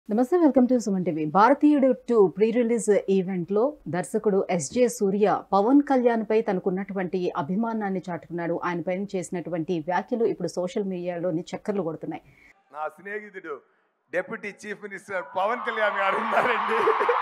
నమస్తే welcome to Suman TV Bharateeyudu two pre release event లో దర్శకుడు ఎస్జే సూర్య పవన్ కళ్యాణ్ పై తనకున్నటువంటి అభిమానాన్ని చాటుకున్నాడు ఆయన పైన చేసినటువంటి వ్యాఖ్యలు ఇప్పుడు సోషల్ మీడియాలోని చక్కర్లు కొడుతున్నాయి నా స్నేహితుడు deputy chief minister Pavan Kalyan గారు ఉన్నారండి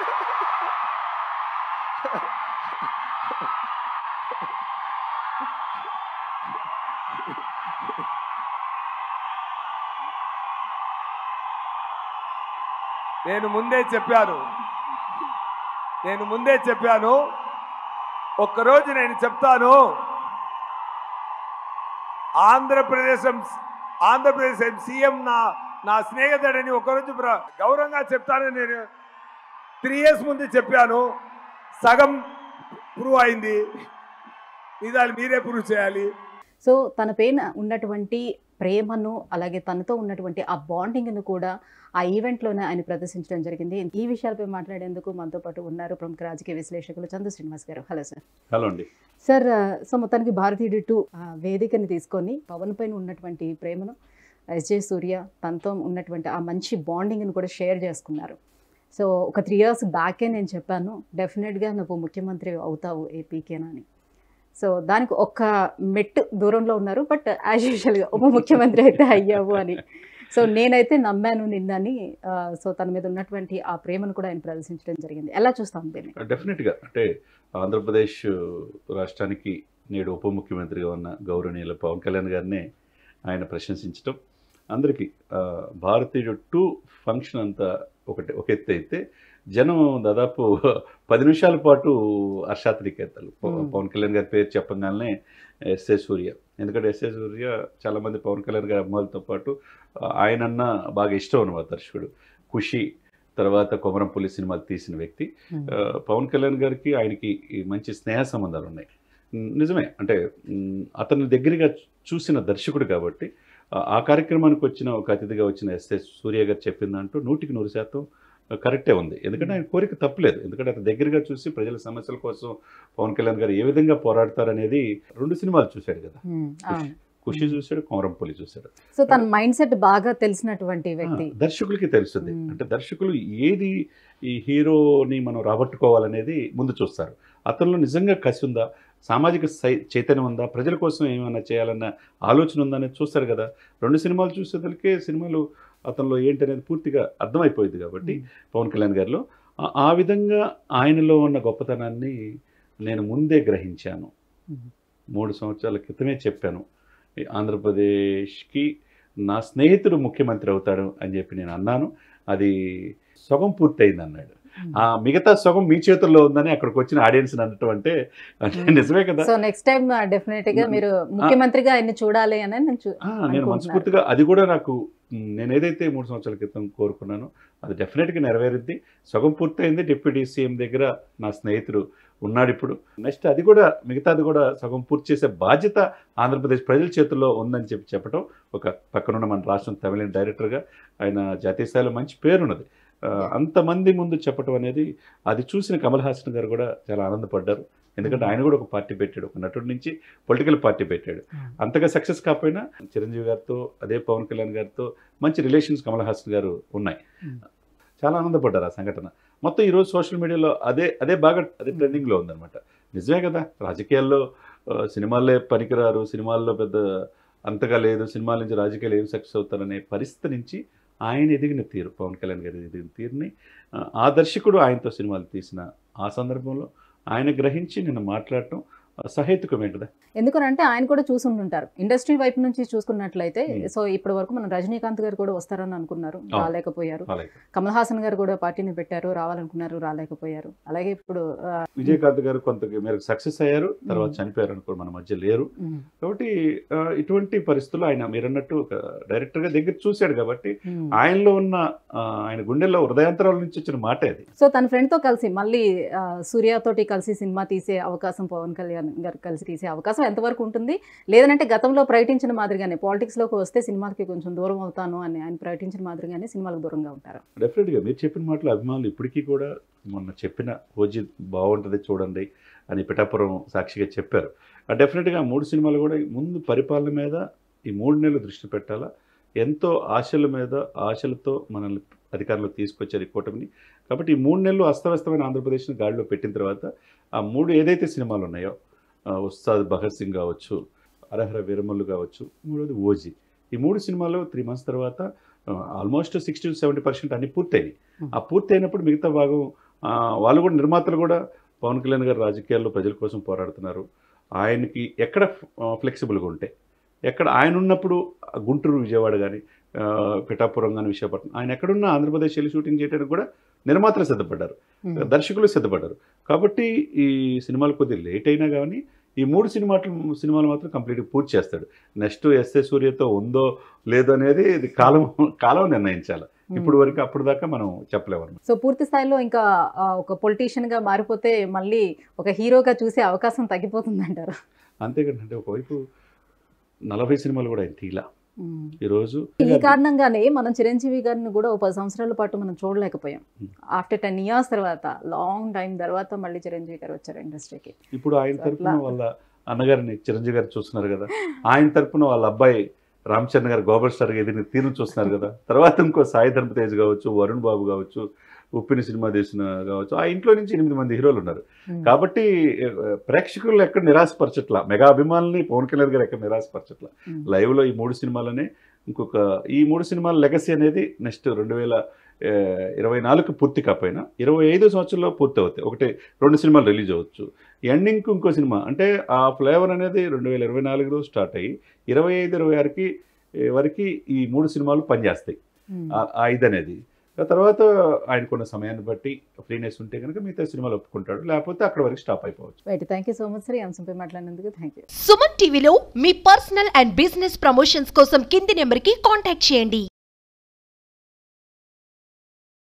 నేను ముందే చెప్పాను నేను ముందే చెప్పాను ఒక్కరోజు నేను చెప్తాను ఆంధ్రప్రదేశ్ ఆంధ్రప్రదేశ్ సీఎం నా నా స్నేహితుడని ఒకరోజు ప్ర- గౌరవంగా చెప్తానని నేను త్రీ ఇయర్స్ ముందు చెప్పాను సగం ప్రూవ్ అయింది ఇదాలు మీరే ప్రూవ్ చేయాలి సో తన పైన ఉన్నటువంటి ప్రేమను అలాగే తనతో ఉన్నటువంటి ఆ బాండింగ్ను కూడా ఆ ఈవెంట్లోనే ఆయన ప్రదర్శించడం జరిగింది ఈ విషయాలపై మాట్లాడేందుకు మనతో పాటు ఉన్నారు ప్రముఖ రాజకీయ విశ్లేషకులు చందు శ్రీనివాస్ గారు హలో సార్ హలో అండి సార్ ఆ, సో మొత్తానికి భారతీయుడు టూ ఆ, వేదికని తీసుకొని పవన్ పైన ఉన్నటువంటి ప్రేమను ఎస్జే సూర్య తనతో ఉన్నటువంటి ఆ మంచి బాండింగ్ని కూడా షేర్ చేసుకున్నారు సో ఒక త్రీ ఇయర్స్ బ్యాకే నేను చెప్పాను డెఫినెట్గా నువ్వు ముఖ్యమంత్రి అవుతావు ఏపీకేనని సో దానికి ఒక్క మెట్టు దూరంలో ఉన్నారు బట్ యాజ్ యూజువల్గా ఉప ముఖ్యమంత్రి అయితే అయ్యావు అని సో నేనైతే నమ్మాను నిన్నని ఆ, సో తన మీద ఉన్నటువంటి ఆ ప్రేమను కూడా ఆయన ప్రదర్శించడం జరిగింది ఎలా చూస్తాం దీన్ని డెఫినెట్గా అంటే ఆంధ్రప్రదేశ్ రాష్ట్రానికి నేడు ఉప ముఖ్యమంత్రిగా ఉన్న గౌరవనీయుల పవన్ కళ్యాణ్ గారిని ఆయన ప్రశంసించడం అందరికీ ఆ, భారతీయుడు టూ ఫంక్షన్ అంతా ఒకటి ఒక ఎత్తు అయితే జనం దాదాపు పది నిమిషాల పాటు హర్షాత్రికేతలు పవ- Hmm. పవన్ కళ్యాణ్ గారి పేరు చెప్పగానే ఎస్ఏ సూర్య ఎందుకంటే ఎస్ఏ సూర్య చాలామంది పవన్ కళ్యాణ్ గారి అమ్మాయిలతో పాటు ఆ, ఆయనన్న బాగా ఇష్టం అనమాట దర్శకుడు ఖుషి తర్వాత కొమరంపుల్లి సినిమాలు తీసిన వ్యక్తి ఆ, పవన్ కళ్యాణ్ గారికి ఆయనకి ఈ మంచి స్నేహ సంబంధాలు ఉన్నాయి ఉమ్, నిజమే అంటే ఉమ్, అతని దగ్గరగా చూసిన దర్శకుడు కాబట్టి ఆ- ఆ కార్యక్రమానికి వచ్చిన ఒక అతిథిగా వచ్చిన ఎస్ఏ సూర్య గారు చెప్పిందంటూ నూటికి నూరు శాతం కరెక్టే ఉంది ఎందుకంటే ఆయన కోరిక తప్పలేదు ఎందుకంటే అతని దగ్గరగా చూసి ప్రజల సమస్యల కోసం పవన్ కళ్యాణ్ గారు ఏ విధంగా పోరాడతారనేది రెండు సినిమాలు చూశాడు కదా ఉమ్, అవును ఖుషి చూశాడు కొమరంపుల్లి చూశాడు సో తన మైండ్ సెట్ బాగా తెలిసినటువంటి వ్యక్తి ఆ, దర్శకులకి తెలుస్తుంది మ్మ్. అంటే దర్శకులు ఏది ఈ హీరోని మనం రాబట్టుకోవాలనేది ముందు చూస్తారు అతనిలో నిజంగా కసి ఉందా సామాజిక సై చైతన్యం ఉందా ప్రజల కోసం ఏమైనా చేయాలన్న ఆలోచన ఉందా అనేది చూస్తారు కదా రెండు సినిమాలు చూసేసరికి సినిమాలు అతనిలో ఏంటనేది పూర్తిగా అర్థమైపోయింది కాబట్టి పవన్ కళ్యాణ్ గారిలో ఆ- ఆ విధంగా ఆయనలో ఉన్న గొప్పతనాన్ని నేను ముందే గ్రహించాను మ్మ్. మూడు సంవత్సరాల క్రితమే చెప్పాను ఈ ఆంధ్రప్రదేశ్కి నా స్నేహితుడు ముఖ్యమంత్రి అవుతాడు అని చెప్పి నేను అన్నాను అది సగం పూర్తయింది అన్నాడు ఆ మిగతా సగం మీ చేతుల్లో ఉందని అక్కడికి వచ్చిన ఆడియన్స్ అనటం అంటే అంటే మ్మ్. నిజమే కదా సో నెక్స్ట్ టైం డెఫినెట్ గా మీరు ముఖ్యమంత్రిగా ఆయన్ని చూడాలి అని నేను చూ- ఆ, నేను అనుకుంటున్నారు. మనస్ఫూర్తిగా అది కూడా నాకు మ్, నేను ఏదైతే మూడు సంవత్సరాల క్రితం కోరుకున్నానో అది డెఫినెట్గా నెరవేరుద్ది సగం పూర్తయింది డిప్యూటీ సీఎం దగ్గర నా స్నేహితుడు ఉన్నాడు ఇప్పుడు నెక్స్ట్ అది కూడా మిగతాది కూడా సగం పూర్తి చేసే బాధ్యత ఆంధ్రప్రదేశ్ ప్రజల చేతుల్లో ఉందని చెప్పి చెప్పడం ఒక పక్కనున్న మన రాష్ట్రం తమిళ డైరెక్టర్గా ఆయన జాతీయ స్థాయిలో మంచి పేరున్నది ఆ, అంతమంది ముందు చెప్పడం అనేది అది చూసిన కమల్ హాసన్ గారు కూడా చాలా ఆనందపడ్డారు ఎందుకంటే ఆయన కూడా ఒక పార్టీ పెట్టాడు ఒక నటుడి నుంచి పొలిటికల్ పార్టీ పెట్టాడు అంతగా సక్సెస్ కాకపోయినా చిరంజీవి గారితో అదే పవన్ కళ్యాణ్ గారితో మంచి రిలేషన్స్ కమల్ హాసన్ గారు ఉన్నాయి Hmm. చాలా ఆనందపడ్డారు ఆ సంఘటన మొత్తం ఈరోజు సోషల్ మీడియాలో అదే అదే బాగా అదే ట్రెండింగ్లో ఉందన్నమాట నిజమే కదా రాజకీయాల్లో ఆ, సినిమాలే పనికిరారు సినిమాల్లో పెద్ద అంతగా లేదు సినిమాల నుంచి రాజకీయాలు ఏం సక్సెస్ అవుతారనే పరిస్థితి నుంచి ఆయన ఎదిగిన తీరు పవన్ కళ్యాణ్ గారి ఎదిగిన తీరుని ఆ, ఆ దర్శకుడు ఆయనతో సినిమాలు తీసిన ఆ సందర్భంలో ఆయన గ్రహించి నిన్న మాట్లాడటం ఆ, సహేతుకమే కదా ఎందుకనంటే ఆయన కూడా చూసి ఉంటుంటారు ఇండస్ట్రీ వైపు నుంచి చూసుకున్నట్లయితే Hmm. సో ఇప్పటి వరకు మనం రజనీకాంత్ గారు కూడా వస్తారని అనుకున్నారు అవును. రాలేకపోయారు అలాగే కమల్ హాసన్ గారు కూడా పార్టీని పెట్టారు రావాలనుకున్నారు రాలేకపోయారు అలాగే ఇప్పుడు ఆ, విజయకాంత్ గారు కొంత మేరకు సక్సెస్ అయ్యారు తర్వాత మ్మ్. చనిపోయారు అనుకో మన మధ్య లేరు ఉమ్, కాబట్టి ఆ, ఇటువంటి పరిస్థితుల్లో ఆయన మీరన్నట్టు ఒక డైరెక్టర్ గా దగ్గర చూశాడు కాబట్టి ఉమ్. ఆయనలో ఉన్న ఆ, ఆయన గుండెల్లో హృదయాంతరాల నుంచి వచ్చిన మాట అది సో తన ఫ్రెండ్ తో కలిసి మళ్ళీ ఆ, సూర్యతోటి కలిసి సినిమా తీసే అవకాశం పవన్ కళ్యాణ్ గారు కలిసి తీసే అవకాశం ఎంతవరకు ఉంటుంది లేదనంటే గతంలో ప్రకటించిన మాదిరిగానే పాలిటిక్స్ లోకి వస్తే సినిమాకి కొంచెం దూరం అవుతాను అని ఆయన ప్రకటించిన మాదిరిగానే సినిమాలకు దూరంగా ఉంటారు డెఫినెట్ గా మీరు చెప్పిన మాటలు అభిమానులు ఇప్పటికీ కూడా మొన్న చెప్పిన ఓజీ బాగుంటుంది చూడండి అని పిఠాపురం సాక్షిగా చెప్పారు డెఫినెట్గా మూడు సినిమాలు కూడా ముందు పరిపాలన మీద ఈ మూడు నెలలు దృష్టి పెట్టాలా ఎంతో ఆశల మీద ఆశలతో మనల్ని అధికారంలోకి తీసుకొచ్చారు ఈ కూటమిని కాబట్టి ఈ మూడు నెలలు అస్తవ్యస్తమైన ఆంధ్రప్రదేశ్ని గాడిలో పెట్టిన తర్వాత ఆ మూడు ఏదైతే సినిమాలు ఉన్నాయో ఆ, ఉస్తాద్ భగత్ సింగ్ కావచ్చు అరహర వీరమల్లు కావచ్చు మూడోది ఓజీ ఈ మూడు సినిమాలు త్రీ మంత్స్ తర్వాత almost sixty to seventy percent అన్ని పూర్తయినాయి Hmm. ఆ పూర్తి అయినప్పుడు మిగతా భాగం ఆ, వాళ్ళు కూడా నిర్మాతలు కూడా పవన్ కళ్యాణ్ గారు రాజకీయాల్లో ప్రజల కోసం పోరాడుతున్నారు ఆయనకి ఎక్కడ ఫ్లెక్సిబుల్గా ఉంటాయి ఎక్కడ ఆయన ఉన్నప్పుడు గుంటూరు విజయవాడ కానీ పిఠాపురం కానీ విశాఖపట్నం ఆయన ఎక్కడున్నా ఆంధ్రప్రదేశ్ వెళ్ళి షూటింగ్ చేయడానికి కూడా నిర్మాతలు సిద్ధపడ్డారు ఉమ్. దర్శకులు సిద్ధపడ్డారు కాబట్టి ఈ సినిమాలు కొద్దిగా లేట్ అయినా కానీ ఈ మూడు సినిమాలు సినిమాలు మాత్రం కంప్లీట్గా పూర్తి చేస్తాడు నెక్స్ట్ ఎస్ఏ సూర్యతో ఉందో లేదో అనేది ఇది కాలం కాలం నిర్ణయించాలి ఇప్పుడు వరకు అప్పుడు దాకా మనం చెప్పలేము అన్నమాట. సో పూర్తి స్థాయిలో ఇంకా ఆ, ఒక పొలిటీషియన్ గా మారిపోతే మళ్ళీ ఒక హీరోగా చూసే అవకాశం తగ్గిపోతుంది అంటారు అంతేకాదంటే ఒకవైపు నలభై సినిమాలు కూడా ఆయన తీలా ఈరోజు ఈ కారణంగానే మనం చిరంజీవి గారిని కూడా ఒక పది సంవత్సరాల పాటు మనం చూడలేకపోయాం Hmm. ఆఫ్టర్ టెన్ ఇయర్స్ తర్వాత లాంగ్ టైం తర్వాత మళ్ళీ చిరంజీవి గారు వచ్చారు ఇండస్ట్రీకి ఇప్పుడు ఆయన సో తరపున అట్లా. వాళ్ళ అన్నగారిని చిరంజీవి గారు చూస్తున్నారు కదా ఆయన తరపున వాళ్ళ అబ్బాయి రామ్ చరణ్ గారు గోబర్ స్టార్ ఎదిరిన తీరు చూస్తున్నారు కదా తర్వాత ఇంకో సాయి ధర్మ తేజ్ కావచ్చు వరుణ్ బాబు కావచ్చు ఉప్పిన సినిమా తీసిన కావచ్చు ఆ ఇంట్లో నుంచి ఎనిమిది మంది హీరోలు ఉన్నారు Hmm. కాబట్టి ఆ, ప్రేక్షకులు ఎక్కడ నిరాశపరచట్లా మెగా అభిమానుల్ని పవన్ కళ్యాణ్ గారు ఎక్కడ నిరాశపరచట్లా Hmm. లైవ్లో ఈ మూడు సినిమాలనే ఇంకొక ఈ మూడు సినిమాల లెగసీ అనేది నెక్స్ట్ రెండు వేల ఆ, ఇరవై నాలుగు పూర్తి కాకపోయినా ఇరవై ఐదు సంవత్సరంలో పూర్తి అవుతాయి ఒకటి రెండు సినిమాలు రిలీజ్ అవ్వచ్చు ఎండింగ్కి ఇంకో సినిమా అంటే ఆ ఫ్లేవర్ అనేది రెండు వేల ఇరవై నాలుగులో స్టార్ట్ అయ్యి ఇరవై ఐదు ఇరవై ఆరుకి ఏ, వరకు ఈ మూడు సినిమాలు పనిచేస్తాయి Hmm. ఆ- ఆ ఇది అనేది ఆ తర్వాత ఆయనకున్న సమయాన్ని బట్టి ఫ్రీనెస్ ఉంటే కనుక మిగతా సినిమాలు ఒప్పుకుంటాడు లేకపోతే అక్కడ వరకు స్టాప్ అయిపోవచ్చు right thank you so much sir ఈ అంశంపై మాట్లాడినందుకు థ్యాంక్ యూ సుమన్ టీవీలో మీ పర్సనల్ అండ్ బిజినెస్ ప్రమోషన్స్ కోసం కింది నెంబర్కి కాంటాక్ట్ చేయండి